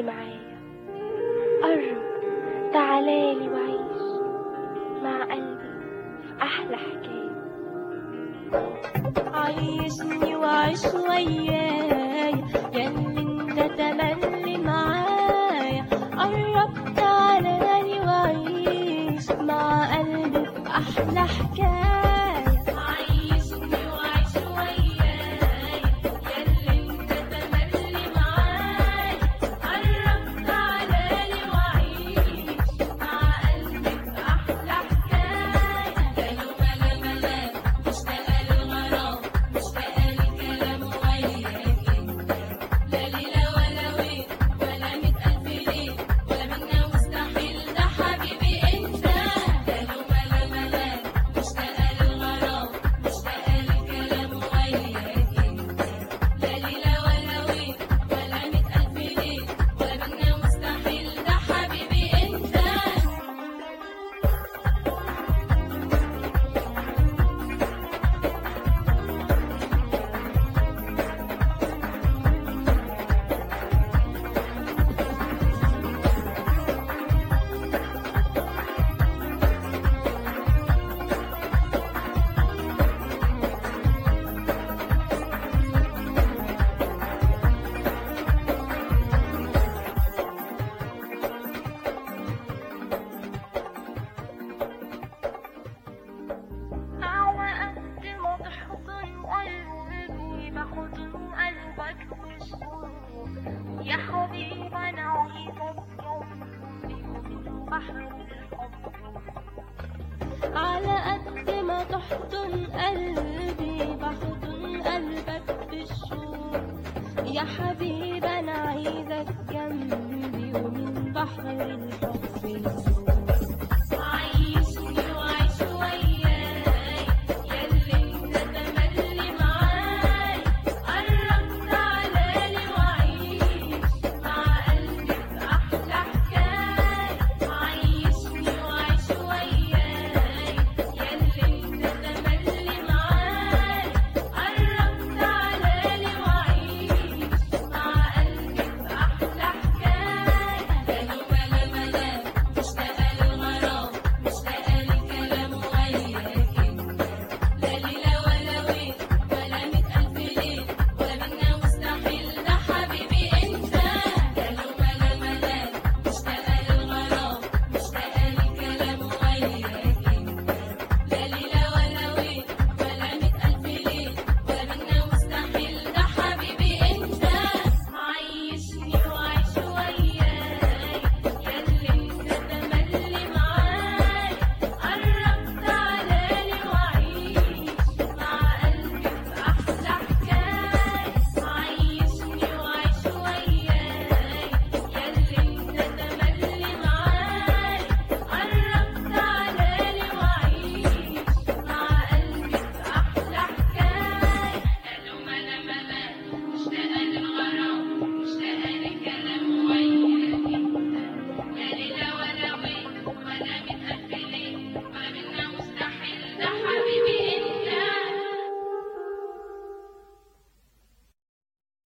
معايا قرب تعالالي وعيش مع قلبي في أحلى حكاية عيشني وعيش وياي ياللي انت تملي معايا قرب تعالالي وعيش مع قلبي في أحلى حكاية عيشني وعيش وياي ياللي انت تملي معايا قرب تعالالي وعيش مع قلبي في أحلى حكاية قالوا ملا ملا مشتاقة للغرام مشتاقة للكلام وياك انت لا ليلة ولا وين ولا مية ألف ليه ولا منا مستحيل ده حبيبي انت قالوا ملا ملا مشتاقة للغرام مشتاقة للكلام وياك انت لا ليلة ولا وين ولا مية ألف ليه ولا منا مستحيل ده حبيبي انت على قد ما تحضن قلبي بحضن قلبك بالشوق يا حبيبي انا عايزك جنبي ومن بحر الحب على قد ما تحضن قلبي بحضن قلبك بالشوق يا حبيبي انا عايزك جنبي ومن بحر الحب